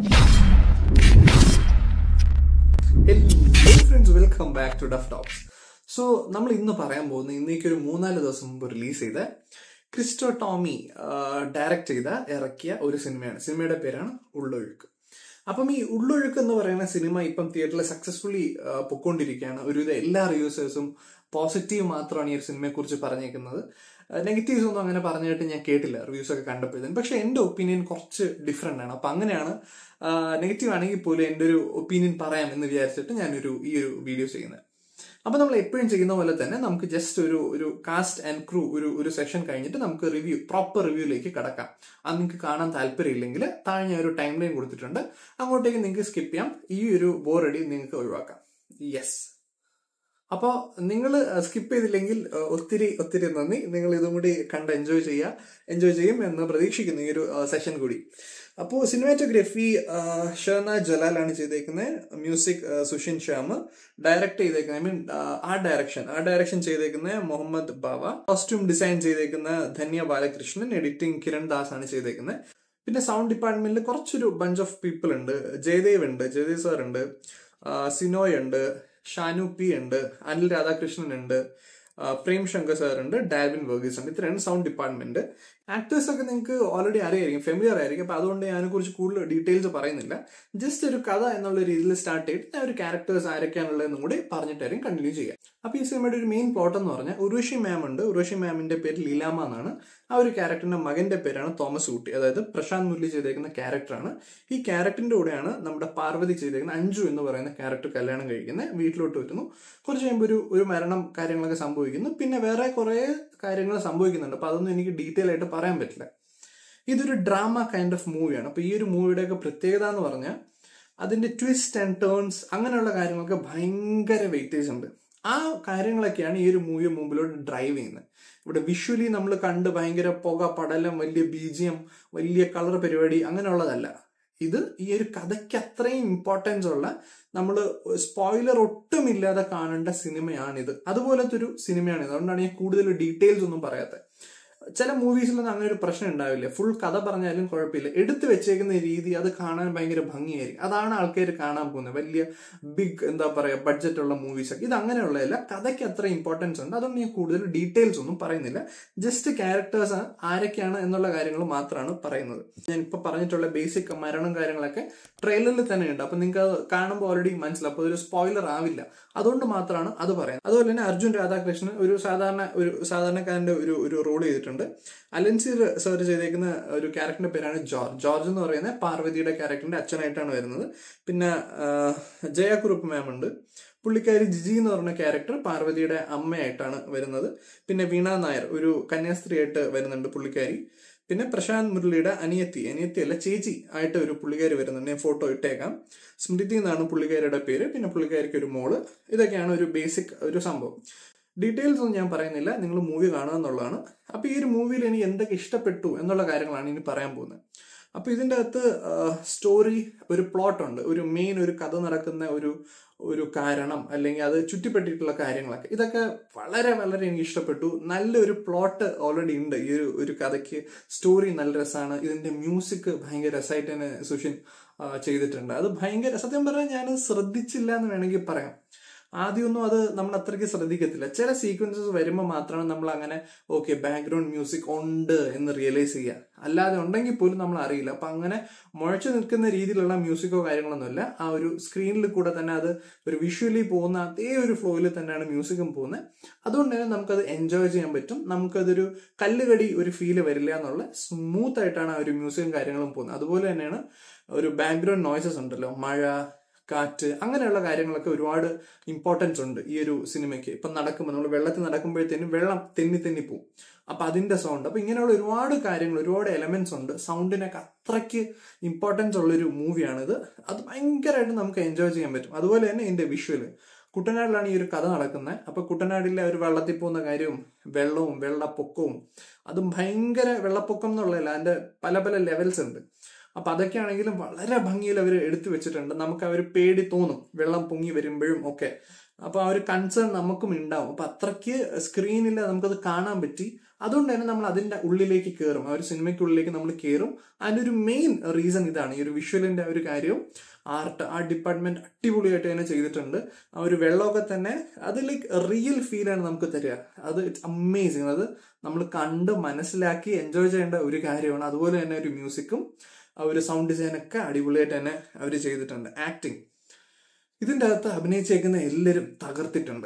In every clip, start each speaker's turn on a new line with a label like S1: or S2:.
S1: hello friends welcome back to Duff Talks so നമ്മൾ ഇന്ന് പറയാൻ പോകുന്ന ഇന്നേക്ക് ഒരു മൂന്നാല് ദിവസം മുമ്പ് റിലീസ് ചെയ്ത ക്രിസ്റ്റോ ടോമി ഡയറക്റ്റ് ചെയ്ത ഇറക്കിയ ഒരു സിനിമയാണ് സിനിമയുടെ പേരാണ് ഉള്ളൊഴുക്ക് അപ്പം ഈ ഉള്ളൊഴുക്ക് എന്ന് പറയുന്ന സിനിമ ഇപ്പം തിയേറ്ററിൽ സക്സസ്ഫുള്ളി പൊക്കോണ്ടിരിക്കുകയാണ് ഒരുവിധ എല്ലാ റിവ്യൂസേഴ്സും പോസിറ്റീവ് മാത്രമാണ് ഈ ഒരു സിനിമയെ കുറിച്ച് പറഞ്ഞേക്കുന്നത് നെഗറ്റീവ്സ് ഒന്നും അങ്ങനെ പറഞ്ഞിട്ട് ഞാൻ കേട്ടില്ല റിവ്യൂസ് ഒക്കെ കണ്ടപ്പോഴത്തേനും പക്ഷെ എന്റെ ഒപ്പീനിയൻ കുറച്ച് ഡിഫറെന്റ് ആണ് അപ്പൊ അങ്ങനെയാണ് നെഗറ്റീവ് ആണെങ്കിൽ പോലും എൻ്റെ ഒരു ഒപ്പീനിയൻ പറയാം എന്ന് വിചാരിച്ചിട്ട് ഞാനൊരു ഈ ഒരു വീഡിയോ ചെയ്യുന്നത് അപ്പൊ നമ്മൾ എപ്പോഴും ചെയ്യുന്ന പോലെ തന്നെ നമുക്ക് ജസ്റ്റ് ഒരു ഒരു കാസ്റ്റ് ആൻഡ് ക്രൂ ഒരു ഒരു സെഷൻ കഴിഞ്ഞിട്ട് നമുക്ക് റിവ്യൂ പ്രോപ്പർ റിവ്യൂയിലേക്ക് കടക്കാം അത് നിങ്ങൾക്ക് കാണാൻ താല്പര്യമില്ലെങ്കിൽ താഴെ ഞാൻ ഒരു ടൈം ലൈൻ കൊടുത്തിട്ടുണ്ട് അങ്ങോട്ടേക്ക് നിങ്ങൾക്ക് സ്കിപ്പ് ചെയ്യാം ഈ ഒരു ബോറടി നിങ്ങൾക്ക് ഒഴിവാക്കാം യെസ് അപ്പോൾ നിങ്ങൾ സ്കിപ്പ് ചെയ്തില്ലെങ്കിൽ ഒത്തിരി ഒത്തിരി നന്ദി നിങ്ങൾ ഇതും കൂടി കണ്ട് എൻജോയ് ചെയ്യുക എൻജോയ് ചെയ്യും എന്ന് പ്രതീക്ഷിക്കുന്നു ഈ ഒരു സെഷൻ കൂടി അപ്പോൾ സിനിമാറ്റോഗ്രഫി ഷർന ജലാലാണ് ചെയ്തേക്കുന്നത് മ്യൂസിക് സുഷിൻ ശ്യാം ഡയറക്ട് ചെയ്തേക്കുന്നത് ഐ മീൻ ആ ഡയറക്ഷൻ ആ ഡയറക്ഷൻ ചെയ്തേക്കുന്നത് മുഹമ്മദ് ബാവ കോസ്റ്റ്യൂം ഡിസൈൻ ചെയ്തേക്കുന്ന ധന്യ ബാലകൃഷ്ണൻ എഡിറ്റിംഗ് കിരൺ ദാസ് ആണ് ചെയ്തേക്കുന്നത് പിന്നെ സൗണ്ട് ഡിപ്പാർട്ട്മെന്റിൽ കുറച്ചൊരു ബഞ്ച് ഓഫ് പീപ്പിൾ ഉണ്ട് ജയദേവ് ഉണ്ട് ജയദേവ് സാർ ഉണ്ട് സിനോയ് ഉണ്ട് ഷാനു പി ഉണ്ട് അനിൽ രാധാകൃഷ്ണൻ ഉണ്ട് പ്രേം ശങ്കർ സാർ ഉണ്ട് ഡാൽവിൻ വർഗീസ് ഉണ്ട് ഇത്രയാണ് സൗണ്ട് ഡിപ്പാർട്ട്മെന്റ് ആക്ടേഴ്സ് ഒക്കെ നിങ്ങൾക്ക് ഓൾറെഡി അറിയായിരിക്കും ഫെമിലിയർ ആയിരിക്കും അപ്പൊ അതുകൊണ്ട് ഞാൻ കുറിച്ച് കൂടുതൽ ഡീറ്റെയിൽസ് പറയുന്നില്ല ജസ്റ്റ് ഒരു കഥ എന്നുള്ള രീതിയിൽ സ്റ്റാർട്ട് ചെയ്തിട്ട് ഞാൻ ഒരു ക്യാരക്ടേഴ്സ് ആരൊക്കെയാണുള്ളതെന്നും കൂടി പറഞ്ഞിട്ടായിരിക്കും കണ്ടിന്യൂ ചെയ്യാം അപ്പൊ ഈ സിനിമയുടെ ഒരു മെയിൻ പ്ലോട്ട് എന്ന് പറഞ്ഞാൽ ഉർവശി മാം ഉണ്ട് ഉർവശി മാമിന്റെ പേര് ലീലാമ എന്നാണ് ആ ഒരു ക്യാരക്ടറിന്റെ മകന്റെ പേരാണ് തോമസ് ഊട്ടി അതായത് പ്രശാന്ത് മുരളി ചെയ്തേക്കുന്ന ക്യാരക്ടറാണ് ഈ ക്യാരക്ടറിന്റെ കൂടെയാണ് നമ്മുടെ പാർവതി ചെയ്തേക്കുന്ന അഞ്ജു എന്ന് പറയുന്ന ക്യാരക്ടർ കല്യാണം കഴിക്കുന്നത് വീട്ടിലോട്ട് വരുന്നു കുറച്ച് കഴിയുമ്പോൾ ഒരു ഒരു മരണം കാര്യങ്ങളൊക്കെ സംഭവിക്കുന്നു പിന്നെ വേറെ കുറെ കാര്യങ്ങൾ സംഭവിക്കുന്നുണ്ട് അപ്പൊ അതൊന്നും എനിക്ക് ഡീറ്റെയിൽ ആയിട്ട് പറയാൻ പറ്റില്ല ഇതൊരു ഡ്രാമ കൈൻഡ് ഓഫ് മൂവിയാണ് അപ്പൊ ഈ ഒരു മൂവിയുടെയൊക്കെ പ്രത്യേകത എന്ന് പറഞ്ഞാൽ അതിന്റെ ട്വിസ്റ്റ് ആൻഡ് ടേൺസ് അങ്ങനെയുള്ള കാര്യങ്ങളൊക്കെ ഭയങ്കര വെയിറ്റേജ് ഉണ്ട് ആ കാര്യങ്ങളൊക്കെയാണ് ഈ ഒരു മൂവി മുമ്പിലോട്ട് ഡ്രൈവ് ചെയ്യുന്നത് ഇവിടെ വിഷ്വലി നമ്മൾ കണ്ട് ഭയങ്കര പുക പടലം വലിയ ബീജിയം വലിയ കളർ പരിപാടി അങ്ങനെയുള്ളതല്ല ഇത് ഈ ഒരു കഥയ്ക്ക് അത്രയും ഇമ്പോർട്ടൻസ് ഉള്ള നമ്മൾ സ്പോയിലർ ഒട്ടും ഇല്ലാതെ കാണേണ്ട സിനിമയാണിത് അതുപോലത്തെ ഒരു സിനിമയാണ് അതുകൊണ്ടാണ് ഞാൻ കൂടുതൽ ഡീറ്റെയിൽസ് ഒന്നും പറയാത്തത് ചില മൂവീസിലൊന്നും അങ്ങനെ ഒരു പ്രശ്നം ഉണ്ടാവില്ല ഫുൾ കഥ പറഞ്ഞാലും കുഴപ്പമില്ല എടുത്തു വെച്ചേക്കുന്ന രീതി അത് കാണാൻ ഭയങ്കര ഭംഗിയായിരിക്കും അതാണ് ആൾക്കാർ കാണാൻ പോകുന്നത് വലിയ ബിഗ് എന്താ പറയാ ബഡ്ജറ്റ് ഉള്ള മൂവീസ് ഒക്കെ ഇത് അങ്ങനെയുള്ളതല്ല കഥയ്ക്ക് അത്ര ഇമ്പോർട്ടൻസ് ഉണ്ട് അതുകൊണ്ട് ഞാൻ കൂടുതൽ ഡീറ്റെയിൽസ് ഒന്നും പറയുന്നില്ല ജസ്റ്റ് ക്യാരക്ടേഴ്സ് ആരൊക്കെയാണ് എന്നുള്ള കാര്യങ്ങൾ മാത്രമാണ് പറയുന്നത് ഞാൻ ഇപ്പൊ പറഞ്ഞിട്ടുള്ള ബേസിക് മരണം കാര്യങ്ങളൊക്കെ ട്രെയിലറിൽ തന്നെ ഉണ്ട് അപ്പൊ നിങ്ങൾക്ക് അത് കാണുമ്പോൾ ഓൾറെഡി മനസ്സിലാവും അപ്പൊ ഒരു സ്പോയിലർ ആവില്ല അതുകൊണ്ട് മാത്രമാണ് അത് പറയുന്നത് അതുപോലെ തന്നെ അർജുൻ രാധാകൃഷ്ണൻ ഒരു സാധാരണ ഒരു സാധാരണക്കാരന്റെ ഒരു ഒരു റോൾ ചെയ്തിട്ടുണ്ട് അലൻസീർ സർ ചെയ്തേക്കുന്ന ഒരു ക്യാരക്ടറിന്റെ പേരാണ് ജോർജ് ജോർജ് എന്ന് പറയുന്ന പാർവതിയുടെ ക്യാരക്ടറിന്റെ അച്ഛനായിട്ടാണ് വരുന്നത് പിന്നെ ജയ കുറുപ്പ് മാം ഉണ്ട് പുള്ളിക്കാരി ജിജി എന്ന് പറഞ്ഞ ക്യാരക്ടർ പാർവതിയുടെ അമ്മയായിട്ടാണ് വരുന്നത് പിന്നെ വീണ നായർ ഒരു കന്യാസ്ത്രീയായിട്ട് വരുന്നുണ്ട് പുള്ളിക്കാരി പിന്നെ പ്രശാന്ത് മുരളിയുടെ അനിയത്തി അനിയത്തി അല്ല ചേച്ചി ആയിട്ട് ഒരു പുള്ളിക്കാരി വരുന്നുണ്ട് ഞാൻ ഫോട്ടോ ഇട്ടേക്കാം സ്മൃതി എന്നാണ് പുള്ളിക്കാരിയുടെ പേര് പിന്നെ പുള്ളിക്കാരിക്ക് ഒരു മോള് ഇതൊക്കെയാണ് ഒരു ബേസിക് ഒരു സംഭവം ഡീറ്റെയിൽസ് ഒന്നും ഞാൻ പറയുന്നില്ല നിങ്ങൾ മൂവി കാണുക എന്നുള്ളതാണ് അപ്പൊ ഈ ഒരു മൂവിയിൽ എനിക്ക് എന്തൊക്കെ ഇഷ്ടപ്പെട്ടു എന്നുള്ള കാര്യങ്ങളാണ് ഇനി പറയാൻ പോകുന്നത് അപ്പൊ ഇതിൻ്റെ അകത്ത് സ്റ്റോറി ഒരു പ്ലോട്ട് ഉണ്ട് ഒരു മെയിൻ ഒരു കഥ നടക്കുന്ന ഒരു ഒരു കാരണം അല്ലെങ്കിൽ അത് ചുറ്റിപ്പറ്റിയിട്ടുള്ള കാര്യങ്ങളൊക്കെ ഇതൊക്കെ വളരെ വളരെ എനിക്ക് ഇഷ്ടപ്പെട്ടു നല്ലൊരു പ്ലോട്ട് ഓൾറെഡി ഉണ്ട് ഈ ഒരു ഒരു കഥയ്ക്ക് സ്റ്റോറി നല്ല രസമാണ് ഇതിന്റെ മ്യൂസിക് ഭയങ്കര രസമായിട്ട് തന്നെ സുഷിൻ ചെയ്തിട്ടുണ്ട് അത് ഭയങ്കര സത്യം പറഞ്ഞാൽ ഞാൻ ശ്രദ്ധിച്ചില്ല എന്ന് വേണമെങ്കിൽ പറയാം ആദ്യമൊന്നും അത് നമ്മൾ അത്രയ്ക്ക് ശ്രദ്ധിക്കത്തില്ല ചില സീക്വൻസസ് വരുമ്പോൾ മാത്രമാണ് നമ്മൾ അങ്ങനെ ഓക്കെ ബാക്ക്ഗ്രൗണ്ട് മ്യൂസിക് ഉണ്ട് എന്ന് റിയലൈസ് ചെയ്യുക അല്ലാതെ ഉണ്ടെങ്കിൽ പോലും നമ്മൾ അറിയില്ല അപ്പൊ അങ്ങനെ മുഴച്ചു നിൽക്കുന്ന രീതിയിലുള്ള മ്യൂസിക്കോ കാര്യങ്ങളൊന്നുമില്ല ആ ഒരു സ്ക്രീനിൽ കൂടെ തന്നെ അത് ഒരു വിഷ്വലി പോകുന്ന അതേ ഒരു ഫ്ലോയിൽ തന്നെയാണ് മ്യൂസിക്കും പോകുന്നത് അതുകൊണ്ട് തന്നെ നമുക്കത് എൻജോയ് ചെയ്യാൻ പറ്റും നമുക്കതൊരു കല്ലുകടി ഒരു ഫീല് വരില്ല എന്നുള്ള സ്മൂത്ത് ആയിട്ടാണ് ആ ഒരു മ്യൂസിക്കും കാര്യങ്ങളും പോകുന്നത് അതുപോലെ തന്നെയാണ് ഒരു ബാക്ക്ഗ്രൗണ്ട് നോയ്സസ് ഉണ്ടല്ലോ മഴ കാറ്റ് അങ്ങനെയുള്ള കാര്യങ്ങളൊക്കെ ഒരുപാട് ഇമ്പോർട്ടൻസ് ഉണ്ട് ഈ ഒരു സിനിമയ്ക്ക് ഇപ്പം നടക്കുമ്പോൾ നമ്മൾ വെള്ളത്തിൽ നടക്കുമ്പോഴത്തേനും വെള്ളം തെന്നി തെന്നി പോവും അപ്പൊ അതിന്റെ സൗണ്ട് അപ്പൊ ഇങ്ങനെയുള്ള ഒരുപാട് കാര്യങ്ങൾ ഒരുപാട് എലമെന്റ്സ് ഉണ്ട് സൗണ്ടിനൊക്കെ അത്രയ്ക്ക് ഇമ്പോർട്ടൻസ് ഉള്ളൊരു മൂവിയാണിത് അത് ഭയങ്കരമായിട്ട് നമുക്ക് എൻജോയ് ചെയ്യാൻ പറ്റും അതുപോലെ തന്നെ ഇതിന്റെ വിഷ്വല് കുട്ടനാട്ടിലാണ് ഈ ഒരു കഥ നടക്കുന്നത് അപ്പൊ കുട്ടനാട്ടിലെ ഒരു വെള്ളത്തിൽ പോകുന്ന കാര്യവും വെള്ളവും വെള്ളപ്പൊക്കവും അതും ഭയങ്കര വെള്ളപ്പൊക്കം എന്നുള്ളതല്ല അതിന്റെ പല പല ലെവൽസ് ഉണ്ട് അപ്പൊ അതൊക്കെയാണെങ്കിലും വളരെ ഭംഗിയിൽ അവർ എടുത്തു വെച്ചിട്ടുണ്ട് നമുക്ക് അവർ പേടി തോന്നും വെള്ളം പൊങ്ങി വരുമ്പോഴും ഒക്കെ അപ്പൊ ആ ഒരു കൺസേൺ നമുക്കും ഉണ്ടാവും അപ്പൊ അത്രയ്ക്ക് സ്ക്രീനിൽ നമുക്കത് കാണാൻ പറ്റി അതുകൊണ്ട് തന്നെ നമ്മൾ അതിന്റെ ഉള്ളിലേക്ക് കയറും ആ ഒരു സിനിമയ്ക്കുള്ളിലേക്ക് നമ്മൾ കയറും അതിന്റെ ഒരു മെയിൻ റീസൺ ഇതാണ് ഈ ഒരു വിഷ്വലിന്റെ ഒരു കാര്യവും ആർട്ട് ആ ഡിപ്പാർട്ട്മെന്റ് അടിപൊളിയായിട്ട് തന്നെ ചെയ്തിട്ടുണ്ട് ആ ഒരു വെള്ളമൊക്കെ തന്നെ അത് ലൈക്ക് റിയൽ ഫീലാണ് നമുക്ക് തരിക അത് ഇറ്റ്സ് അമേസിങ് അത് നമ്മൾ കണ്ട് മനസ്സിലാക്കി എൻജോയ് ചെയ്യേണ്ട ഒരു കാര്യമാണ് അതുപോലെ തന്നെ ഒരു മ്യൂസിക്കും ആ ഒരു സൗണ്ട് ഡിസൈനൊക്കെ അടിപൊളിയായിട്ട് തന്നെ അവർ ചെയ്തിട്ടുണ്ട് ആക്ടിങ് ഇതിൻ്റെ അകത്ത് അഭിനയിച്ചേക്കുന്ന എല്ലാവരും തകർത്തിട്ടുണ്ട്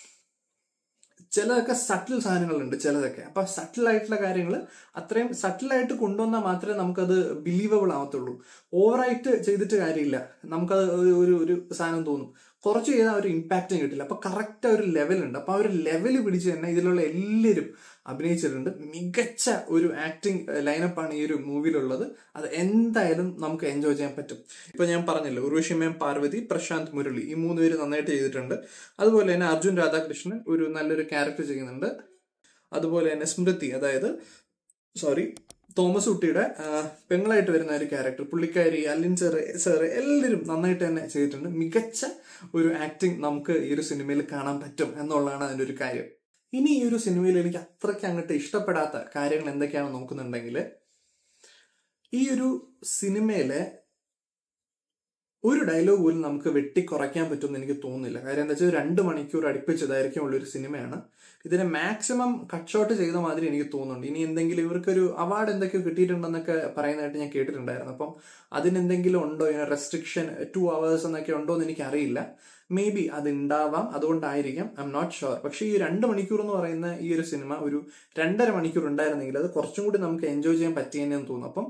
S1: ചിലതൊക്കെ സട്ടിൽ സാധനങ്ങളുണ്ട് ചിലതൊക്കെ അപ്പൊ സട്ടിൽ ആയിട്ടുള്ള കാര്യങ്ങൾ അത്രയും സട്ടിലായിട്ട് കൊണ്ടുവന്നാൽ മാത്രമേ നമുക്കത് ബിലീവബിൾ ആവത്തുള്ളൂ ഓവറായിട്ട് ചെയ്തിട്ട് കാര്യമില്ല നമുക്കത് ഒരു- ഒരു ഒരു സാധനം തോന്നും കുറച്ച് ചെയ്താൽ ഒരു ഇമ്പാക്റ്റും കിട്ടില്ല അപ്പൊ കറക്റ്റ് ഒരു ലെവൽ ഉണ്ട് അപ്പൊ ആ ഒരു ലെവൽ പിടിച്ച് തന്നെ ഇതിലുള്ള എല്ലാവരും അഭിനയിച്ചിട്ടുണ്ട് മികച്ച ഒരു ആക്ടിങ് ലൈനപ്പാണ് ഈ ഒരു മൂവിയിലുള്ളത് അത് എന്തായാലും നമുക്ക് എൻജോയ് ചെയ്യാൻ പറ്റും ഇപ്പൊ ഞാൻ പറഞ്ഞല്ലോ ഉർവശി മേം പാർവതി പ്രശാന്ത് മുരളി ഈ മൂന്ന് പേര് നന്നായിട്ട് ചെയ്തിട്ടുണ്ട് അതുപോലെ തന്നെ അർജുൻ രാധാകൃഷ്ണൻ ഒരു നല്ലൊരു ക്യാരക്ടർ ചെയ്യുന്നുണ്ട് അതുപോലെ തന്നെ സ്മൃതി അതായത് സോറി തോമസ് കുട്ടിയുടെ ആ, പെങ്ങളായിട്ട് വരുന്ന ഒരു ക്യാരക്ടർ പുള്ളിക്കാരി അലിൻ സാറ് സാറ് എല്ലാവരും നന്നായിട്ട് തന്നെ ചെയ്തിട്ടുണ്ട് മികച്ച ഒരു ആക്ടിങ് നമുക്ക് ഈ ഒരു സിനിമയിൽ കാണാൻ പറ്റും എന്നുള്ളതാണ് അതിന്റെ ഒരു കാര്യം ഇനി ഈ ഒരു സിനിമയിൽ എനിക്ക് അത്രയ്ക്ക് അങ്ങോട്ട് ഇഷ്ടപ്പെടാത്ത കാര്യങ്ങൾ എന്തൊക്കെയാണെന്ന് നോക്കുന്നുണ്ടെങ്കിൽ ഈ ഒരു സിനിമയിലെ ഒരു ഡയലോഗ് പോലും നമുക്ക് വെട്ടിക്കുറയ്ക്കാൻ പറ്റുമെന്ന് എനിക്ക് തോന്നുന്നില്ല കാര്യം എന്താ വെച്ചാൽ രണ്ട് മണിക്കൂർ അടുപ്പിച്ചതായിരിക്കും ഉള്ള ഒരു സിനിമയാണ് ഇതിനെ മാക്സിമം കട്ട് ഷോട്ട് ചെയ്ത മാതിരി എനിക്ക് തോന്നുന്നുണ്ട് ഇനി എന്തെങ്കിലും ഇവർക്കൊരു അവാർഡ് എന്തൊക്കെയോ കിട്ടിയിട്ടുണ്ടെന്നൊക്കെ പറയുന്നതായിട്ട് ഞാൻ കേട്ടിട്ടുണ്ടായിരുന്നു അപ്പം അതിനെന്തെങ്കിലും ഉണ്ടോ ഇങ്ങനെ റെസ്ട്രിക്ഷൻ ടു അവേഴ്സ് എന്നൊക്കെ ഉണ്ടോ എന്ന് എനിക്കറിയില്ല മേ ബി അത് ഉണ്ടാവാം അതുകൊണ്ടായിരിക്കാം ഐ എം നോട്ട് ഷുവർ പക്ഷെ ഈ രണ്ട് മണിക്കൂർ എന്ന് പറയുന്ന ഈ ഒരു സിനിമ ഒരു രണ്ടര മണിക്കൂർ ഉണ്ടായിരുന്നെങ്കിൽ അത് കുറച്ചും കൂടി നമുക്ക് എൻജോയ് ചെയ്യാൻ പറ്റിയെന്ന് തോന്നുന്നു അപ്പം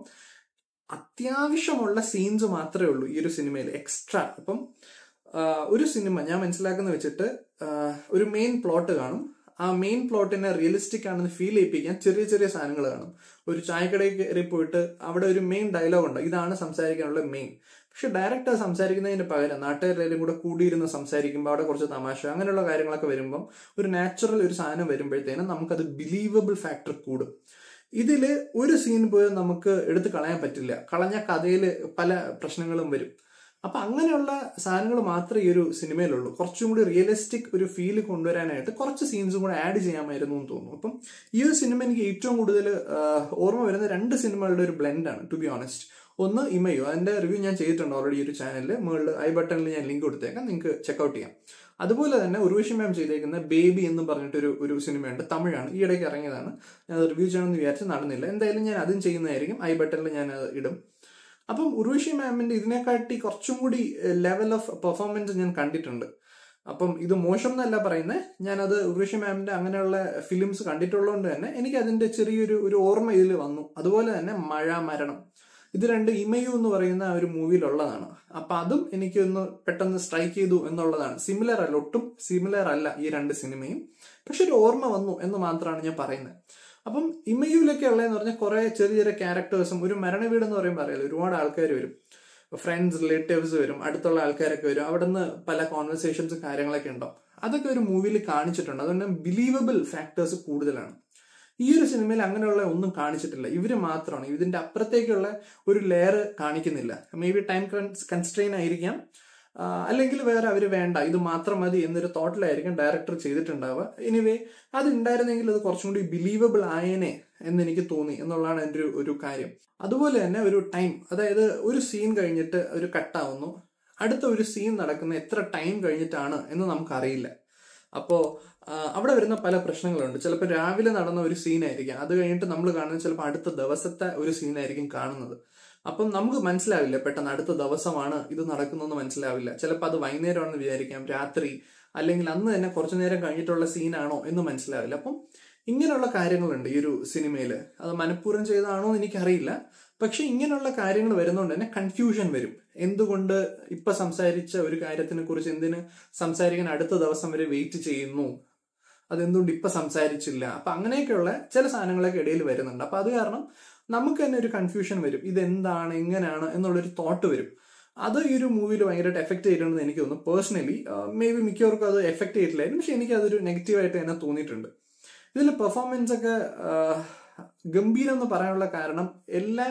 S1: അത്യാവശ്യമുള്ള സീൻസ് മാത്രമേ ഉള്ളൂ ഈ ഒരു സിനിമയിൽ എക്സ്ട്രാ അപ്പം ആ, ഒരു സിനിമ ഞാൻ മനസ്സിലാക്കുന്ന വെച്ചിട്ട് ആ, ഒരു മെയിൻ പ്ലോട്ട് കാണും ആ മെയിൻ പ്ലോട്ടിനെ റിയലിസ്റ്റിക് ആണെന്ന് ഫീൽ ചെയ്യിപ്പിക്കാൻ ചെറിയ ചെറിയ സാധനങ്ങൾ കാണും ഒരു ചായക്കടയിൽ കയറി പോയിട്ട് അവിടെ ഒരു മെയിൻ ഡയലോഗ് ഉണ്ട് ഇതാണ് സംസാരിക്കാനുള്ള മെയിൻ പക്ഷെ ഡയറക്ടർ സംസാരിക്കുന്നതിന് പകരം നാട്ടുകാരെല്ലാം കൂടെ കൂടിയിരുന്ന് സംസാരിക്കുമ്പോൾ അവിടെ കുറച്ച് തമാശ അങ്ങനെയുള്ള കാര്യങ്ങളൊക്കെ വരുമ്പം ഒരു നാച്ചുറൽ ഒരു സാധനം വരുമ്പോഴത്തേനും നമുക്കത് ബിലീവബിൾ ഫാക്ടർ കൂടും ഇതില് ഒരു സീൻ പോലും നമുക്ക് എടുത്ത് കളയാൻ പറ്റില്ല കളഞ്ഞ കഥയിൽ പല പ്രശ്നങ്ങളും വരും അപ്പൊ അങ്ങനെയുള്ള സാധനങ്ങൾ മാത്രമേ ഈ ഒരു സിനിമയിലുള്ളൂ കുറച്ചും കൂടി റിയലിസ്റ്റിക് ഒരു ഫീൽ കൊണ്ടുവരാനായിട്ട് കുറച്ച് സീൻസും കൂടെ ആഡ് ചെയ്യാമായിരുന്നു എന്ന് തോന്നുന്നു അപ്പം ഈ ഒരു സിനിമ എനിക്ക് ഏറ്റവും കൂടുതൽ ഓർമ്മ വരുന്ന രണ്ട് സിനിമകളുടെ ഒരു ബ്ലെൻഡാണ് ടു ബി ഓണസ്റ്റ് ഒന്ന് ഇമയോ അതിന്റെ റിവ്യൂ ഞാൻ ചെയ്തിട്ടുണ്ട് ഓൾറെഡി ഈ ഒരു ചാനലിൽ മുകളിൽ ഐ ബട്ടണിൽ ഞാൻ ലിങ്ക് കൊടുത്തേക്കാം നിങ്ങൾക്ക് ചെക്കൗട്ട് ചെയ്യാം അതുപോലെ തന്നെ ഉർവശി മാം ചെയ്തേക്കുന്ന ബേബി എന്ന് പറഞ്ഞിട്ടൊരു ഒരു സിനിമയുണ്ട് തമിഴാണ് ഈ ഇടയ്ക്ക് ഇറങ്ങിയതാണ് ഞാൻ അത് റിവ്യൂ ചെയ്യണമെന്ന് വിചാരിച്ച് നടന്നില്ല എന്തായാലും ഞാൻ അതും ചെയ്യുന്നതായിരിക്കും ഐ ബട്ടണിൽ ഞാൻ അത് ഇടും അപ്പം ഉർവശി മാമിന്റെ ഇതിനെക്കാട്ടി കുറച്ചും കൂടി ലെവൽ ഓഫ് പെർഫോമൻസ് ഞാൻ കണ്ടിട്ടുണ്ട് അപ്പം ഇത് മോശം എന്നല്ല പറയുന്നത് ഞാനത് ഉർവശി മാമിന്റെ അങ്ങനെയുള്ള ഫിലിംസ് കണ്ടിട്ടുള്ളതുകൊണ്ട് തന്നെ എനിക്ക് അതിന്റെ ചെറിയൊരു ഒരു ഓർമ്മ ഇതിൽ വന്നു അതുപോലെ തന്നെ മഴ മരണം ഇത് രണ്ട് ഇമയു എന്ന് പറയുന്ന ആ ഒരു മൂവിയിലുള്ളതാണ് അപ്പൊ അതും എനിക്കൊന്ന് പെട്ടെന്ന് സ്ട്രൈക്ക് ചെയ്തു എന്നുള്ളതാണ് സിമിലർ അല്ല ഒട്ടും സിമിലർ അല്ല ഈ രണ്ട് സിനിമയും പക്ഷെ ഒരു ഓർമ്മ വന്നു എന്ന് മാത്രമാണ് ഞാൻ പറയുന്നത് അപ്പം ഇമയുലൊക്കെ ഉള്ളതെന്ന് പറഞ്ഞാൽ കുറെ ചെറിയ ചെറിയ ക്യാരക്ടേഴ്സും ഒരു മരണ വീട് എന്ന് പറയുമ്പോൾ അറിയാലോ ഒരുപാട് ആൾക്കാർ വരും ഫ്രണ്ട്സ് റിലേറ്റീവ്സ് വരും അടുത്തുള്ള ആൾക്കാരൊക്കെ വരും അവിടെ നിന്ന് പല കോൺവെർസേഷൻസ് കാര്യങ്ങളൊക്കെ ഉണ്ടാവും അതൊക്കെ ഒരു മൂവിയിൽ കാണിച്ചിട്ടുണ്ട് അതുകൊണ്ട് ബിലീവബിൾ ഫാക്ടേഴ്സ് കൂടുതലാണ് ഈ ഒരു സിനിമയിൽ അങ്ങനെയുള്ള ഒന്നും കാണിച്ചിട്ടില്ല ഇവര് മാത്രമാണ് ഇതിന്റെ അപ്പുറത്തേക്കുള്ള ഒരു ലെയർ കാണിക്കുന്നില്ല മേ ബി ടൈം കൺസ്ട്രെയിൻ ആയിരിക്കാം ആ, അല്ലെങ്കിൽ വേറെ അവർ വേണ്ട ഇത് മാത്രം മതി എന്നൊരു തോട്ടിലായിരിക്കും ഡയറക്ടർ ചെയ്തിട്ടുണ്ടാവുക എനിവേ അത് ഉണ്ടായിരുന്നെങ്കിൽ അത് കുറച്ചും കൂടി ബിലീവബിൾ ആയേനെ എന്ന് എനിക്ക് തോന്നി എന്നുള്ളതാണ് എൻ്റെ ഒരു ഒരു കാര്യം അതുപോലെ തന്നെ ഒരു ടൈം അതായത് ഒരു സീൻ കഴിഞ്ഞിട്ട് ഒരു കട്ടാവുന്നു അടുത്ത ഒരു സീൻ നടക്കുന്ന എത്ര ടൈം കഴിഞ്ഞിട്ടാണ് എന്ന് നമുക്കറിയില്ല അപ്പോൾ അവിടെ വരുന്ന പല പ്രശ്നങ്ങളുണ്ട് ചിലപ്പോൾ രാവിലെ നടന്ന ഒരു സീനായിരിക്കും അത് കഴിഞ്ഞിട്ട് നമ്മൾ കാണുന്നത് ചിലപ്പോൾ അടുത്ത ദിവസത്തെ ഒരു സീനായിരിക്കും കാണുന്നത് അപ്പം നമുക്ക് മനസ്സിലാവില്ല പെട്ടെന്ന് അടുത്ത ദിവസമാണ് ഇത് നടക്കുന്നതെന്ന് മനസ്സിലാവില്ല ചിലപ്പോൾ അത് വൈകുന്നേരമാണെന്ന് വിചാരിക്കാം രാത്രി അല്ലെങ്കിൽ അന്ന് തന്നെ കുറച്ചു നേരം കഴിഞ്ഞിട്ടുള്ള സീനാണോ എന്ന് മനസ്സിലാവില്ല അപ്പം ഇങ്ങനെയുള്ള കാര്യങ്ങളുണ്ട് ഈ ഒരു സിനിമയിൽ അത് മനഃപൂർവ്വം ചെയ്തതാണോ എന്ന് എനിക്കറിയില്ല പക്ഷെ ഇങ്ങനെയുള്ള കാര്യങ്ങൾ വരുന്നതുകൊണ്ട് തന്നെ കൺഫ്യൂഷൻ വരും എന്തുകൊണ്ട് ഇപ്പൊ സംസാരിച്ച ഒരു കാര്യത്തിനെ കുറിച്ച് എന്തിന് സംസാരിക്കാൻ അടുത്ത ദിവസം വരെ വെയിറ്റ് ചെയ്യുന്നു അതെന്തുകൊണ്ട് ഇപ്പൊ സംസാരിച്ചില്ല അപ്പൊ അങ്ങനെയൊക്കെയുള്ള ചില സാധനങ്ങളൊക്കെ ഇടയിൽ വരുന്നുണ്ട് അപ്പൊ അത് കാരണം നമുക്ക് തന്നെ ഒരു കൺഫ്യൂഷൻ വരും ഇതെന്താണ് എങ്ങനെയാണ് എന്നുള്ളൊരു തോട്ട് വരും അത് ഈ ഒരു മൂവിയിൽ ഭയങ്കരമായിട്ട് എഫക്ട് ചെയ്തിട്ടുണ്ടെന്ന് എനിക്ക് തോന്നുന്നു പേഴ്സണലി മേ ബി മിക്കവർക്കും അത് എഫക്ട് ചെയ്തിട്ടില്ലായിരുന്നു പക്ഷെ എനിക്ക് അതൊരു നെഗറ്റീവായിട്ട് തന്നെ തോന്നിയിട്ടുണ്ട് ഇതിൽ പെർഫോമൻസ് ഒക്കെ ആ, ഗംഭീരം എന്ന് പറയാനുള്ള കാരണം എല്ലാ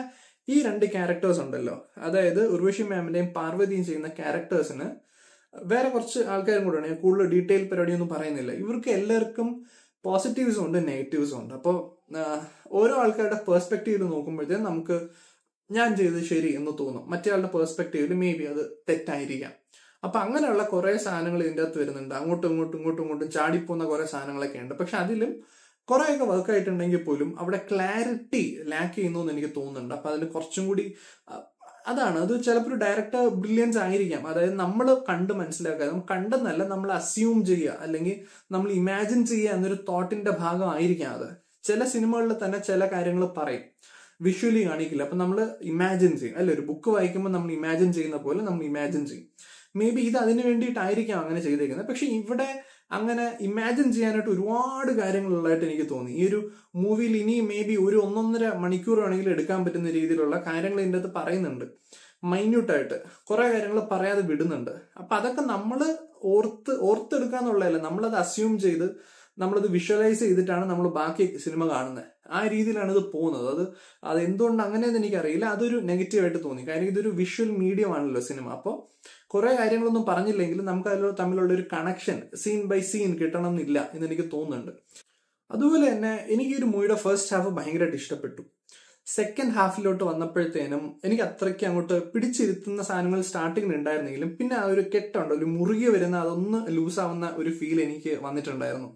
S1: ഈ രണ്ട് ക്യാരക്ടേഴ്സ് ഉണ്ടല്ലോ അതായത് ഉർവശി മാമിന്റെയും പാർവതിയും ചെയ്യുന്ന ക്യാരക്ടേഴ്സിന് വേറെ കുറച്ച് ആൾക്കാരും കൂടെ ഉണ്ട് ഞാൻ കൂടുതൽ ഡീറ്റെയിൽ പരിപാടിയൊന്നും പറയുന്നില്ല ഇവർക്ക് എല്ലാവർക്കും പോസിറ്റീവ്സും ഉണ്ട് നെഗറ്റീവ്സും ഉണ്ട് അപ്പോൾ ഓരോ ആൾക്കാരുടെ പെർസ്പെക്റ്റീവിൽ നോക്കുമ്പോഴത്തേക്കും നമുക്ക് ഞാൻ ചെയ്തത് ശരി എന്ന് തോന്നും മറ്റേ ആളുടെ പെർസ്പെക്റ്റീവിൽ മേ ബി അത് തെറ്റായിരിക്കാം അപ്പൊ അങ്ങനെയുള്ള കുറെ സാധനങ്ങൾ ഇതിൻ്റെ അകത്ത് വരുന്നുണ്ട് അങ്ങോട്ടും ഇങ്ങോട്ടും ഇങ്ങോട്ടും ഇങ്ങോട്ടും ചാടിപ്പോകുന്ന കുറെ സാധനങ്ങളൊക്കെ ഉണ്ട് പക്ഷെ അതിലും കുറേയൊക്കെ വർക്ക് ആയിട്ടുണ്ടെങ്കിൽ പോലും അവിടെ ക്ലാരിറ്റി ലാക്ക് ചെയ്യുന്നു എന്ന് എനിക്ക് തോന്നുന്നുണ്ട് അപ്പൊ അതിൽ കുറച്ചും കൂടി അഹ്, അതാണ് അത് ചിലപ്പോൾ ഒരു ഡയറക്ടർ ബ്രില്യൻസ് ആയിരിക്കാം അതായത് നമ്മൾ കണ്ട് മനസ്സിലാക്കുക നമ്മൾ കണ്ടെന്നല്ല നമ്മൾ അസ്യൂം ചെയ്യുക അല്ലെങ്കിൽ നമ്മൾ ഇമാജിൻ ചെയ്യുക എന്നൊരു തോട്ടിന്റെ ഭാഗമായിരിക്കാം അത് ചില സിനിമകളിൽ തന്നെ ചില കാര്യങ്ങൾ പറയും വിഷ്വലി കാണിക്കില്ല അപ്പൊ നമ്മൾ ഇമാജിൻ ചെയ്യും അല്ലെ ഒരു ബുക്ക് വായിക്കുമ്പോൾ നമ്മൾ ഇമാജിൻ ചെയ്യുന്ന പോലെ നമ്മൾ ഇമാജിൻ ചെയ്യും മേ ബി ഇത് അതിന് വേണ്ടിയിട്ടായിരിക്കാം അങ്ങനെ ചെയ്തേക്കുന്നത് പക്ഷെ ഇവിടെ അങ്ങനെ ഇമാജിൻ ചെയ്യാനായിട്ട് ഒരുപാട് കാര്യങ്ങളുള്ളതായിട്ട് എനിക്ക് തോന്നി ഈ ഒരു മൂവിയിൽ ഇനി മേ ബി ഒരു ഒന്നൊന്നര മണിക്കൂർ വേണമെങ്കിൽ എടുക്കാൻ പറ്റുന്ന രീതിയിലുള്ള കാര്യങ്ങൾ ഇതിൻ്റെ അകത്ത് പറയുന്നുണ്ട് മൈന്യൂട്ടായിട്ട് കുറെ കാര്യങ്ങൾ പറയാതെ വിടുന്നുണ്ട് അപ്പൊ അതൊക്കെ നമ്മൾ ഓർത്ത് ഓർത്തെടുക്കാന്നുള്ളതല്ല നമ്മളത് അസ്യൂം ചെയ്ത് നമ്മളത് വിഷ്വലൈസ് ചെയ്തിട്ടാണ് നമ്മൾ ബാക്കി സിനിമ കാണുന്നത് ആ രീതിയിലാണ് ഇത് പോകുന്നത് അത് അത് എന്തുകൊണ്ട് അങ്ങനെയെന്ന് എനിക്കറിയില്ല അതൊരു നെഗറ്റീവായിട്ട് തോന്നി കാര്യം ഇതൊരു വിഷ്വൽ മീഡിയം ആണല്ലോ സിനിമ അപ്പോൾ കുറെ കാര്യങ്ങളൊന്നും പറഞ്ഞില്ലെങ്കിലും നമുക്ക് അതിൽ തമ്മിലുള്ള ഒരു കണക്ഷൻ സീൻ ബൈ സീൻ കിട്ടണം എന്നില്ല എന്ന് എനിക്ക് തോന്നുന്നുണ്ട് അതുപോലെ തന്നെ എനിക്ക് ഈ ഒരു മൂവിയുടെ ഫസ്റ്റ് ഹാഫ് ഭയങ്കരമായിട്ട് ഇഷ്ടപ്പെട്ടു സെക്കൻഡ് ഹാഫിലോട്ട് വന്നപ്പോഴത്തേനും എനിക്ക് അത്രയ്ക്ക് അങ്ങോട്ട് പിടിച്ചിരുത്തുന്ന സാധനങ്ങൾ സ്റ്റാർട്ടിങ്ങിൽ ഉണ്ടായിരുന്നെങ്കിലും പിന്നെ ആ ഒരു കെട്ടുണ്ട് ഒരു മുറുകി വരുന്ന അതൊന്ന് ലൂസ് ആവുന്ന ഒരു ഫീൽ എനിക്ക് വന്നിട്ടുണ്ടായിരുന്നു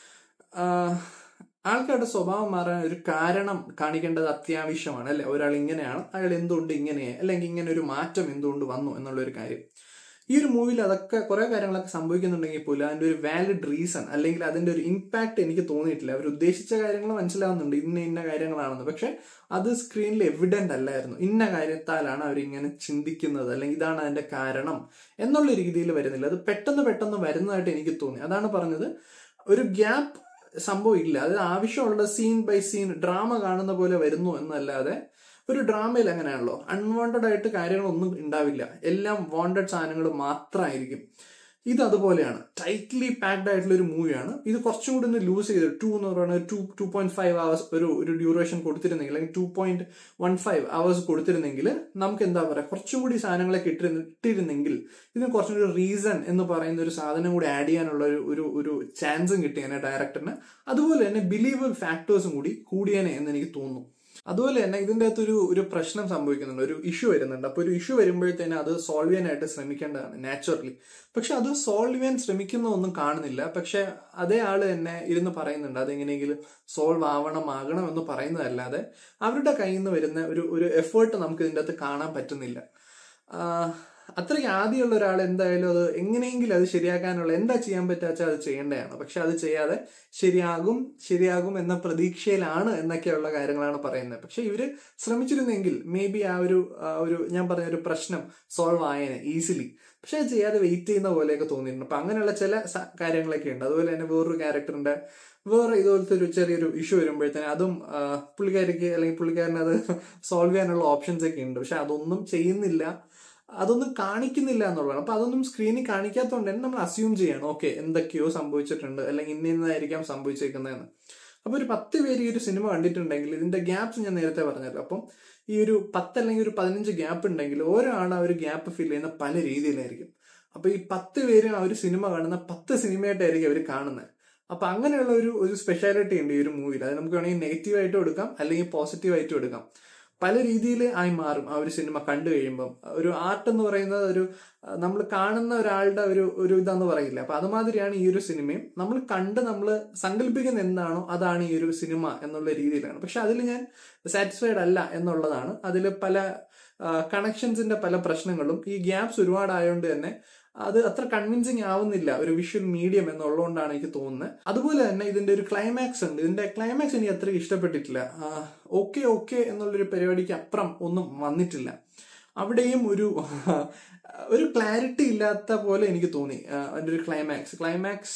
S1: ആഹ് ആൾക്കാരുടെ സ്വഭാവം മാറാൻ ഒരു കാരണം കാണിക്കേണ്ടത് അത്യാവശ്യമാണ് അല്ലെ ഒരാൾ ഇങ്ങനെയാണ് അയാൾ എന്തുകൊണ്ട് ഇങ്ങനെ അല്ലെങ്കിൽ ഇങ്ങനെ ഒരു മാറ്റം എന്തുകൊണ്ട് വന്നു എന്നുള്ള ഒരു കാര്യം ഈ ഒരു മൂവിയിൽ അതൊക്കെ കുറെ കാര്യങ്ങളൊക്കെ സംഭവിക്കുന്നുണ്ടെങ്കിൽ പോലും അതിന്റെ ഒരു വാലിഡ് റീസൺ അല്ലെങ്കിൽ അതിന്റെ ഒരു ഇമ്പാക്ട് എനിക്ക് തോന്നിയിട്ടില്ല അവർ ഉദ്ദേശിച്ച കാര്യങ്ങൾ മനസ്സിലാവുന്നുണ്ട് ഇന്ന ഇന്ന കാര്യങ്ങളാണെന്ന് പക്ഷെ അത് സ്ക്രീനിൽ എവിഡന്റ് അല്ലായിരുന്നു ഇന്ന കാര്യത്താലാണ് അവർ ഇങ്ങനെ ചിന്തിക്കുന്നത് അല്ലെങ്കിൽ ഇതാണ് അതിന്റെ കാരണം എന്നുള്ള രീതിയിൽ വരുന്നില്ല അത് പെട്ടെന്ന് പെട്ടെന്ന് വരുന്നതായിട്ട് എനിക്ക് തോന്നി അതാണ് പറഞ്ഞത് ഒരു ഗ്യാപ്പ് സംഭവം ഇല്ല അത് ആവശ്യമുള്ള സീൻ ബൈ സീൻ ഡ്രാമ കാണുന്ന പോലെ വരുന്നു എന്നല്ലാതെ ഒരു ഡ്രാമയിൽ അങ്ങനെയാണല്ലോ അൺവാണ്ടഡ് ആയിട്ട് കാര്യങ്ങളൊന്നും ഉണ്ടാവില്ല എല്ലാം വാണ്ടഡ് സാധനങ്ങൾ മാത്രമായിരിക്കും ഇത് അതുപോലെയാണ് ടൈറ്റ്ലി പാക്ഡ് ആയിട്ടുള്ള ഒരു മൂവിയാണ് ഇത് കുറച്ചും കൂടി ഒന്ന് ലൂസ് ചെയ്ത് ടു എന്ന് പറയുന്നത് two two point five hours ഒരു ഒരു ഡ്യൂറേഷൻ കൊടുത്തിരുന്നെങ്കിൽ അല്ലെങ്കിൽ two point one five hours കൊടുത്തിരുന്നെങ്കിൽ നമുക്ക് എന്താ പറയുക കുറച്ചും കൂടി സാധനങ്ങളൊക്കെ ഇട്ടിരുന്ന ഇട്ടിരുന്നെങ്കിൽ ഇതിന് കുറച്ചും കൂടി റീസൺ എന്ന് പറയുന്ന ഒരു സാധനം കൂടി ആഡ് ചെയ്യാനുള്ള ഒരു ഒരു ഒരു ചാൻസും കിട്ടിയേനെ ഡയറക്ടറിന് അതുപോലെ തന്നെ ബിലീവബിൾ ഫാക്ടേഴ്സും കൂടി കൂടിയേനെ എന്ന് എനിക്ക് തോന്നുന്നു അതുപോലെ തന്നെ ഇതിൻ്റെ അകത്ത് ഒരു ഒരു പ്രശ്നം സംഭവിക്കുന്നുണ്ട് ഒരു ഇഷ്യൂ വരുന്നുണ്ട് അപ്പോൾ ഒരു ഇഷ്യൂ വരുമ്പോഴത്തേന് അത് സോൾവ് ചെയ്യാനായിട്ട് ശ്രമിക്കേണ്ടതാണ് നാച്ചുറലി പക്ഷെ അത് സോൾവ് ചെയ്യാൻ ശ്രമിക്കുന്ന ഒന്നും കാണുന്നില്ല പക്ഷെ അതേ ആള് തന്നെ ഇരുന്ന് പറയുന്നുണ്ട് അതെങ്ങനെയെങ്കിലും സോൾവ് ആവണം ആകണം എന്ന് പറയുന്നതല്ലാതെ അവരുടെ കയ്യിൽ നിന്ന് വരുന്ന ഒരു ഒരു എഫേർട്ട് നമുക്ക് ഇതിൻ്റെ അകത്ത് കാണാൻ പറ്റുന്നില്ല ആഹ് അത്രയ്ക്ക് ആദ്യമുള്ള ഒരാൾ എന്തായാലും അത് എങ്ങനെയെങ്കിലും അത് ശരിയാക്കാനുള്ള എന്താ ചെയ്യാൻ പറ്റാച്ചാൽ അത് ചെയ്യേണ്ടതാണ് പക്ഷെ അത് ചെയ്യാതെ ശരിയാകും ശരിയാകും എന്ന പ്രതീക്ഷയിലാണ് എന്നൊക്കെയുള്ള കാര്യങ്ങളാണ് പറയുന്നത് പക്ഷെ ഇവര് ശ്രമിച്ചിരുന്നെങ്കിൽ മേ ബി ആ ഒരു ആ ഒരു ഞാൻ പറഞ്ഞ ഒരു പ്രശ്നം സോൾവ് ആയേനെ ഈസിലി പക്ഷെ അത് ചെയ്യാതെ വെയിറ്റ് ചെയ്യുന്ന പോലെയൊക്കെ തോന്നിയിട്ടുണ്ട് അപ്പൊ അങ്ങനെയുള്ള ചില സ- കാര്യങ്ങളൊക്കെ ഉണ്ട് അതുപോലെ തന്നെ വേറൊരു ക്യാരക്ടറിന്റെ വേറെ ഇതുപോലത്തെ ഒരു ചെറിയൊരു ഇഷ്യൂ വരുമ്പോഴത്തേനും അതും ആ, പുള്ളിക്കാരിക്ക് അല്ലെങ്കിൽ പുള്ളിക്കാരന് അത് സോൾവ് ചെയ്യാനുള്ള ഓപ്ഷൻസ് ഒക്കെ ഉണ്ട് പക്ഷെ അതൊന്നും ചെയ്യുന്നില്ല അതൊന്നും കാണിക്കുന്നില്ല എന്നുള്ളതാണ് അപ്പൊ അതൊന്നും സ്ക്രീനിൽ കാണിക്കാത്തതുകൊണ്ട് തന്നെ നമ്മൾ അസ്യൂം ചെയ്യണം ഓക്കെ എന്തൊക്കെയോ സംഭവിച്ചിട്ടുണ്ട് അല്ലെങ്കിൽ ഇന്ന ഇന്നതായിരിക്കാം സംഭവിച്ചേക്കുന്നതെന്ന് അപ്പൊ ഒരു പത്ത് പേര് ഈ ഒരു സിനിമ കണ്ടിട്ടുണ്ടെങ്കിൽ ഇതിന്റെ ഗ്യാപ്സ് ഞാൻ നേരത്തെ പറഞ്ഞല്ലോ അപ്പം ഈ ഒരു പത്ത് അല്ലെങ്കിൽ ഒരു പതിനഞ്ച് ഗ്യാപ്പ് ഉണ്ടെങ്കിൽ ഓരോ ആൾ ആ ഒരു ഗ്യാപ്പ് ഫിൽ ചെയ്യുന്ന പല രീതിയിലായിരിക്കും അപ്പൊ ഈ പത്ത് പേരും ആ ഒരു സിനിമ കാണുന്ന പത്ത് സിനിമയായിട്ടായിരിക്കും അവർ കാണുന്നത് അപ്പൊ അങ്ങനെയുള്ള ഒരു ഒരു സ്പെഷ്യാലിറ്റി ഉണ്ട് ഈ ഒരു മൂവിയിൽ അത് നമുക്ക് വേണമെങ്കിൽ നെഗറ്റീവ് ആയിട്ടും എടുക്കാം അല്ലെങ്കിൽ പോസിറ്റീവ് ആയിട്ടും എടുക്കാം പല രീതിയിൽ ആയി മാറും ആ ഒരു സിനിമ കണ്ടു കഴിയുമ്പം ഒരു ആർട്ട് എന്ന് പറയുന്നത് ഒരു നമ്മൾ കാണുന്ന ഒരാളുടെ ഒരു ഒരു ഇതാന്ന് പറയില്ല അപ്പൊ അതുമാതിരിയാണ് ഈ ഒരു സിനിമയും നമ്മൾ കണ്ട് നമ്മൾ സങ്കല്പിക്കുന്ന എന്താണോ അതാണ് ഈ ഒരു സിനിമ എന്നുള്ള രീതിയിലാണ് പക്ഷെ അതിൽ ഞാൻ സാറ്റിസ്ഫൈഡ് അല്ല എന്നുള്ളതാണ് അതിൽ പല കണക്ഷൻസിന്റെ പല പ്രശ്നങ്ങളും ഈ ഗ്യാപ്സ് ഒരുപാടായതുകൊണ്ട് തന്നെ അത് അത്ര കൺവിൻസിങ് ആവുന്നില്ല ഒരു വിഷ്വൽ മീഡിയം എന്നുള്ളതുകൊണ്ടാണ് എനിക്ക് തോന്നുന്നത് അതുപോലെ തന്നെ ഇതിന്റെ ഒരു ക്ലൈമാക്സ് ഉണ്ട് ഇതിന്റെ ക്ലൈമാക്സ് എനിക്ക് അത്ര ഇഷ്ടപ്പെട്ടിട്ടില്ല ഓക്കെ ഓക്കെ എന്നുള്ളൊരു പരിപാടിക്ക് അപ്പുറം ഒന്നും വന്നിട്ടില്ല അവിടെയും ഒരു ഒരു ക്ലാരിറ്റി ഇല്ലാത്ത പോലെ എനിക്ക് തോന്നി ആ, അതിന്റെ ഒരു ക്ലൈമാക്സ് ക്ലൈമാക്സ്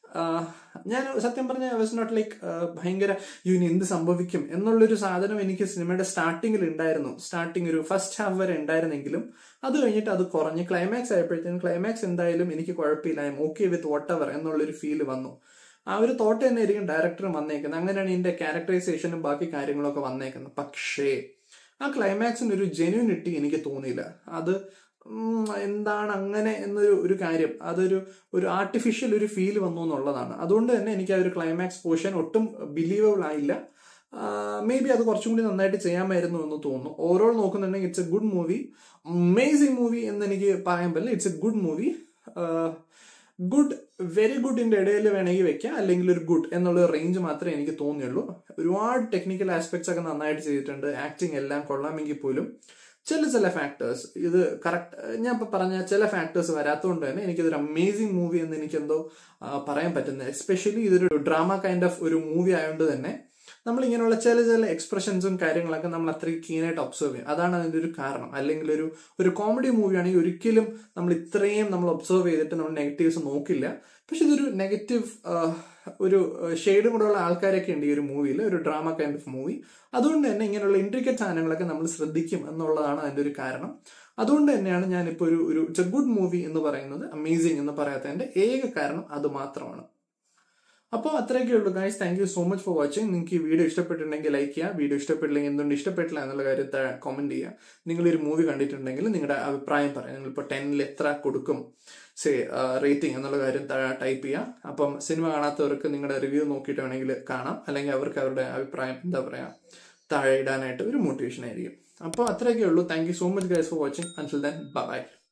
S1: ഞാൻ സത്യം പറഞ്ഞ വാസ് നോട്ട് ലൈക്ക് ഭയങ്കര യൂനി എന്ത് സംഭവിക്കും എന്നുള്ളൊരു സാധനം എനിക്ക് സിനിമയുടെ സ്റ്റാർട്ടിങ്ങിൽ ഉണ്ടായിരുന്നു സ്റ്റാർട്ടിങ് ഒരു ഫസ്റ്റ് ഹാഫ് വരെ ഉണ്ടായിരുന്നെങ്കിലും അത് കഴിഞ്ഞിട്ട് അത് കുറഞ്ഞ് ക്ലൈമാക്സ് ആയപ്പോഴത്തേക്കും ക്ലൈമാക്സ് എന്തായാലും എനിക്ക് കുഴപ്പമില്ല I'm okay with whatever എന്നുള്ളൊരു ഫീല് വന്നു ആ ഒരു തോട്ട് തന്നെ ആയിരിക്കും ഡയറക്ടർ വന്നേക്കുന്നത് അങ്ങനെയാണ് ഇതിന്റെ ക്യാരക്ടറൈസേഷനും ബാക്കി കാര്യങ്ങളൊക്കെ വന്നേക്കുന്നത് പക്ഷേ ആ ക്ലൈമാക്സിന് ഒരു ജെന്യൂനിറ്റി എനിക്ക് തോന്നിയില്ല അത് ഉം, എന്താണ് അങ്ങനെ എന്നൊരു ഒരു കാര്യം അതൊരു ഒരു ആർട്ടിഫിഷ്യൽ ഒരു ഫീൽ വന്നു എന്നുള്ളതാണ് അതുകൊണ്ട് തന്നെ എനിക്ക് ആ ഒരു ക്ലൈമാക്സ് പോർഷൻ ഒട്ടും ബിലീവബിൾ ആയില്ല മേ ബി അത് കുറച്ചും കൂടി നന്നായിട്ട് ചെയ്യാമായിരുന്നു എന്ന് തോന്നുന്നു ഓവറോൾ നോക്കുന്നുണ്ടെങ്കിൽ it's a good movie amazing movie എന്ന് എനിക്ക് പറയാൻ പറ്റില്ല it's a good movie good very ഗുഡിന്റെ ഇടയിൽ വേണമെങ്കിൽ വെക്കാം അല്ലെങ്കിൽ ഒരു ഗുഡ് എന്നുള്ള റേഞ്ച് മാത്രമേ എനിക്ക് തോന്നിയുള്ളൂ ഒരുപാട് ടെക്നിക്കൽ ആസ്പെക്ട്സ് ഒക്കെ നന്നായിട്ട് ചെയ്തിട്ടുണ്ട് ആക്ടിങ് എല്ലാം കൊള്ളാമെങ്കിൽ പോലും ചില ചില ഫാക്ടേഴ്സ് ഇത് കറക്റ്റ് ഞാൻ ഇപ്പൊ പറഞ്ഞ ചില ഫാക്ടേഴ്സ് വരാത്തതുകൊണ്ട് തന്നെ എനിക്കിതൊരു അമേസിംഗ് മൂവി എന്ന് എനിക്ക് എന്തോ പറയാൻ പറ്റുന്നത് എസ്പെഷ്യലി ഇതൊരു ഡ്രാമ കൈൻഡ് ഓഫ് ഒരു മൂവി ആയതുകൊണ്ട് തന്നെ നമ്മൾ ഇങ്ങനെയുള്ള ചില ചില എക്സ്പ്രഷൻസും കാര്യങ്ങളൊക്കെ നമ്മൾ അത്രയും കീനായിട്ട് ഒബ്സർവ് ചെയ്യും അതാണ് അതിന്റെ ഒരു കാരണം അല്ലെങ്കിൽ ഒരു ഒരു കോമഡി മൂവി ആണെങ്കിൽ ഒരിക്കലും നമ്മൾ ഇത്രയും നമ്മൾ ഒബ്സർവ് ചെയ്തിട്ട് നമ്മൾ നെഗറ്റീവ്സ് നോക്കില്ല പക്ഷെ ഇതൊരു നെഗറ്റീവ് ഒരു ഷെയ്ഡും കൂടെ ഉള്ള ആൾക്കാരൊക്കെ ഉണ്ട് ഈ ഒരു മൂവിയിൽ ഒരു ഡ്രാമ കൈൻഡ് ഓഫ് മൂവി അതുകൊണ്ട് തന്നെ ഇങ്ങനെയുള്ള ഇൻട്രിക്കറ്റ് സാധനങ്ങളൊക്കെ നമ്മൾ ശ്രദ്ധിക്കും എന്നുള്ളതാണ് അതിന്റെ ഒരു കാരണം അതുകൊണ്ട് തന്നെയാണ് ഞാനിപ്പോൾ ഒരു ഒരു ഇറ്റ്സ് എ ഗുഡ് മൂവി എന്ന് പറയുന്നത് അമേസിംഗ് എന്ന് പറയാത്തതിന്റെ ഏക കാരണം അത് മാത്രമാണ് അപ്പോൾ അത്രയൊക്കെ ഉള്ളൂ guys thank you so much for watching നിങ്ങൾക്ക് ഈ വീഡിയോ ഇഷ്ടപ്പെട്ടിട്ടുണ്ടെങ്കിൽ ലൈക്ക് ചെയ്യുക വീഡിയോ ഇഷ്ടപ്പെട്ടില്ലെങ്കിൽ എന്തുകൊണ്ട് ഇഷ്ടപ്പെട്ടില്ല എന്നുള്ള കാര്യം കമന്റ് ചെയ്യുക നിങ്ങൾ ഒരു മൂവി കണ്ടിട്ടുണ്ടെങ്കിൽ നിങ്ങളുടെ അഭിപ്രായം പറയാം നിങ്ങളിപ്പോൾ ടെന്നിൽ എത്ര കൊടുക്കും സേ റേറ്റിംഗ് എന്നുള്ള കാര്യം ടൈപ്പ് ചെയ്യുക അപ്പം സിനിമ കാണാത്തവർക്ക് നിങ്ങളുടെ റിവ്യൂ നോക്കിയിട്ട് വേണമെങ്കിൽ കാണാം അല്ലെങ്കിൽ അവർക്ക് അവരുടെ അഭിപ്രായം എന്താ പറയുക താഴെ ഇടാനായിട്ട് ഒരു മോട്ടിവേഷൻ ആയിരിക്കും അപ്പോൾ അത്രയൊക്കെ ഉള്ളൂ thank you so much guys for watching until then by